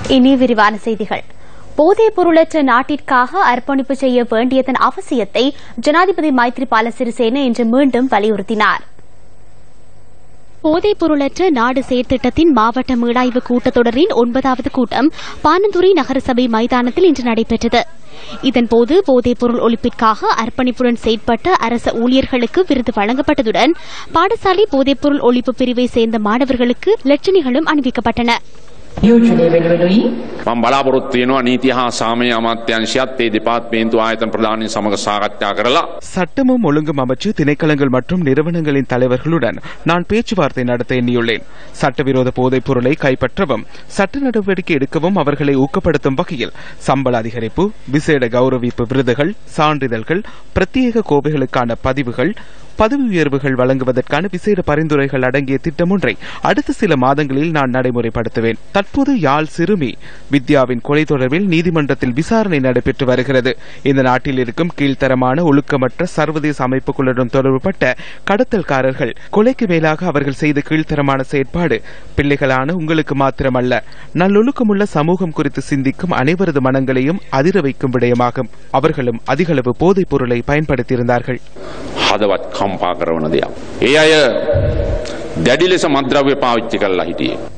இனி விரிவான செய்திகள் போதைப் பொருளற்ற நாட்டிற்காக அர்ப்பணிப்பு செய்ய வேண்டியதன் அவசியத்தை ஜனாதிபதி மைத்ரிபால சிறிசேன இன்று மீண்டும் வலியுறுத்தினார் போதைப் பொருளற்ற நாடு செயற்திட்டத்தின் மாவட்ட மீளாய்வு கூட்டத்தொடரின் ஒன்பதாவது கூட்டம் பானந்துறை நகரசபை மைதானத்தில் இன்று நடைபெற்றது இதன்போது போதைப் பொருள் ஒழிப்பிற்காக அர்ப்பணிப்புடன் செயற்பட்ட அரச ஊழியர்களுக்கு விருது வழங்கப்பட்டதுடன் பாடசாலை போதைப் பொருள் ஒழிப்பு பிரிவை சேர்ந்த மாணவர்களுக்கு லட்சணிகளும் அணிவிக்கப்பட்டன යෝජනය වෙනුවෙනුයි මම බලාපොරොත්තු වෙනවා නීති හා සාමය අමාත්‍යංශයත් ඒ දෙපාර්තමේන්තු ආයතන ප්‍රධානීන් සමග සාකච්ඡා කරලා சட்டமும் ஒழுங்கும் அமைச்சு திணைக்களங்கள் மற்றும் நிறுவனங்களின் தலைவர்களுடன் நான் பேச்சுவார்த்தை நடத்த எண்ணியுள்ளேன் சட்டவிரோத போதைப் பொருளை கைப்பற்றவும் சட்ட நடவடிக்கை எடுக்கவும் அவர்களை ஊக்கப்படுத்தும் வகையில் சம்பள அதிகரிப்பு விசேட கௌரவிப்பு விருதுகள் சான்றிதழ்கள் பிரத்யேக கோவைகளுக்கான பதிவுகள் பதவி உயர்வுகள் வழங்குவதற்கான விசேட பரிந்துரைகள் அடங்கிய திட்டம் ஒன்றை அடுத்த சில மாதங்களில் நான் நடைமுறைப்படுத்துவேன் தற்போது யாழ் சிறுமி வித்யாவின் கொலை தொடர்பில் நீதிமன்றத்தில் விசாரணை நடைபெற்று வருகிறது இந்த நாட்டில் இருக்கும் கீழ்த்தரமான ஒழுக்கமற்ற சர்வதேச அமைப்புகளுடன் தொடர்புபட்ட கடத்தல்காரர்கள் கொலைக்கு மேலாக அவர்கள் செய்த கீழ்த்தரமான செயற்பாடு பிள்ளைகளான உங்களுக்கு மாத்திரமல்ல நல்லொழுக்கமுள்ள சமூகம் குறித்து சிந்திக்கும் அனைவரது மனங்களையும் அதிர வைக்கும் விடயமாகும் அவர்களும் அதிகளவு போதைப் பொருளை பயன்படுத்தியிருந்தார்கள் හදවත් කම්පා කරවන දෙයක්. ඒ අය දැඩි ලෙස මද්‍රව්‍ය පාවිච්චි කරලා හිටියේ.